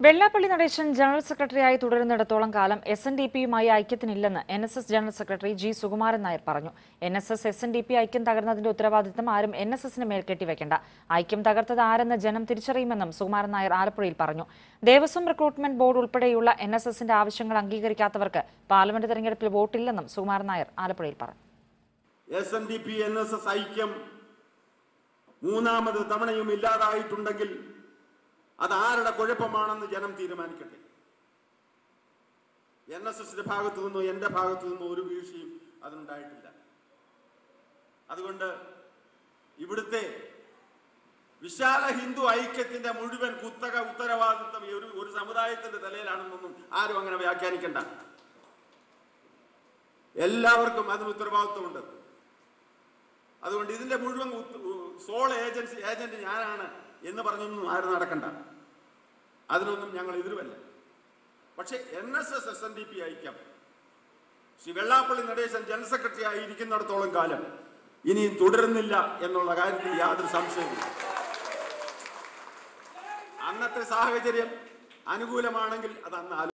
Vellappally Natesan general സെക്രട്ടറിയായി തുടരുന്നിടത്തോളം കാലം S N D പിയുമായി ഐക്യത്തിനില്ലെന്ന് N S S general secretary G Sukumaran Nair പറഞ്ഞു N S S S N D P ഐക്യം തകർന്നതിന്റെ ഉത്തരവാദിത്തം ആരും എൻ എസ് എസിന് മേൽ കെട്ടിവെക്കേണ്ട ഐക്യം തകർത്തത് ആരെന്ന് ജനം തിരിച്ചറിയുമെന്നും സുകുമാരൻ നായർ ആലപ്പുഴയിൽ പറഞ്ഞു ദേവസ്വം റിക്രൂട്ട്മെന്റ് ബോർഡ് ഉൾപ്പെടെയുള്ള എൻ എസ് എസിന്റെ ആവശ്യങ്ങൾ അംഗീകരിക്കാത്തവർക്ക് പാർലമെന്റ് തെരഞ്ഞെടുപ്പിൽ വോട്ടില്ലെന്നും സുകുമാരൻ നായർ ആലപ്പുഴയിൽ പറഞ്ഞു S N D P N S S ഐക്യം മൂന്നാമത് തവണയും ഇല്ലാതായിട്ടുണ്ടെങ്കിൽ അത് ആരുടെ കുഴപ്പമാണെന്ന് ജനം തീരുമാനിക്കട്ടെ എൻ എസ് എസിന്റെ ഭാഗത്തു നിന്നോ എന്റെ ഭാഗത്തു നിന്നോ ഒരു വീഴ്ചയും അതിനുണ്ടായിട്ടില്ല അതുകൊണ്ട് ഇവിടുത്തെ വിശാല ഹിന്ദു ഐക്യത്തിന്റെ മുഴുവൻ കുത്തക ഉത്തരവാദിത്വം ഈ ഒരു ഒരു സമുദായത്തിന്റെ തലയിലാണെന്നൊന്നും ആരും അങ്ങനെ വ്യാഖ്യാനിക്കണ്ട എല്ലാവർക്കും അതിന് ഉത്തരവാദിത്വമുണ്ട് അതുകൊണ്ട് ഇതിന്റെ മുഴുവൻ ഉത്ത- ഉ- സോൾ ഏജൻസി ഏജന്റ് ഞാനാണ് എന്ന് പറഞ്ഞൊന്നും ആരും നടക്കണ്ട അതിനൊന്നും ഞങ്ങൾ എതിരുമല്ല പക്ഷെ N S S S N D P ഐക്യം ശ്രീ വെള്ളാപ്പള്ളി നടേശൻ ജനറൽ സെക്രട്ടറി ആയി ഇരിക്കുന്നിടത്തോളം കാലം ഇനിയും തുടരുന്നില്ല എന്നുള്ള കാര്യത്തിൽ യാതൊരു സംശയമില്ല അന്നത്തെ സാഹചര്യം അനുകൂലമാണെങ്കിൽ അത് അന്ന് ആലോ-